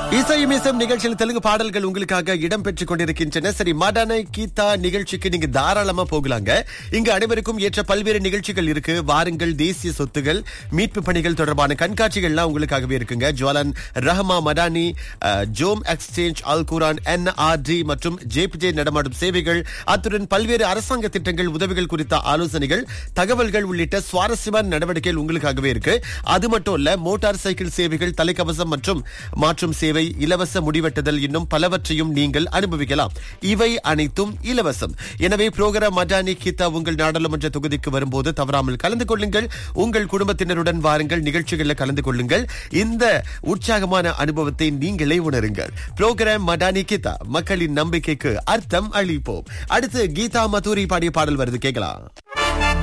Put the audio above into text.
இசையும் இசையும் நிகழ்ச்சியில் தெலுங்கு பாடல்கள் உங்களுக்காக இடம் பெற்றுக் கொண்டிருக்கின்றன சரி மடான கீதா நிகழ்ச்சிக்கு நீங்க தாராளமா போகலாங்க இங்கு அனைவருக்கும் ஏற்ற பல்வேறு நிகழ்ச்சிகள் இருக்கு வாருங்கள் தேசிய சொத்துகள் மீட்பு பணிகள் தொடர்பான கண்காட்சிகள்லாம் உங்களுக்காகவே இருக்குங்க ஜுவலன் ரஹமா மடானி அஹ், ஜோம் எக்ஸ்சேஞ்ச் அல் குரான் என்ஆர்டி மற்றும் ஜேபிஜே நடமாடும் சேவைகள் அத்துடன் பல்வேறு அரசாங்க திட்டங்கள் உதவிகள் குறித்த ஆலோசனைகள் தகவல்கள் உள்ளிட்ட சுவாரஸ்யமான நடவடிக்கைகள் உங்களுக்காகவே இருக்கு அது மட்டும் இல்ல மோட்டார் சைக்கிள் சேவைகள் தலைக்கவசம் மற்றும் மாற்றும் சேவை இலவச முடிவெட்டுதல் இன்னும் பலவற்றையும் நீங்கள் அனுபவிக்கலாம் இவை அனைத்தும் இலவசம் எனவே புரோகிராம் மடானி கீதா உங்கள் நாடாளுமன்ற தொகுதிக்கு வரும்போது தவறாமல் கலந்து கொள்ளுங்கள் உங்கள் குடும்பத்தினருடன் வாருங்கள் நிகழ்ச்சிகளில் கலந்து கொள்ளுங்கள் இந்த உற்சாகமான அனுபவத்தை நீங்களே உணருங்கள் புரோகிராம் மடானி கீதா மக்களின் நம்பிக்கைக்கு அர்த்தம் அளிப்போம் அடுத்து கீதா மதூரி பாடிய பாடல் வருது கேட்கலாம்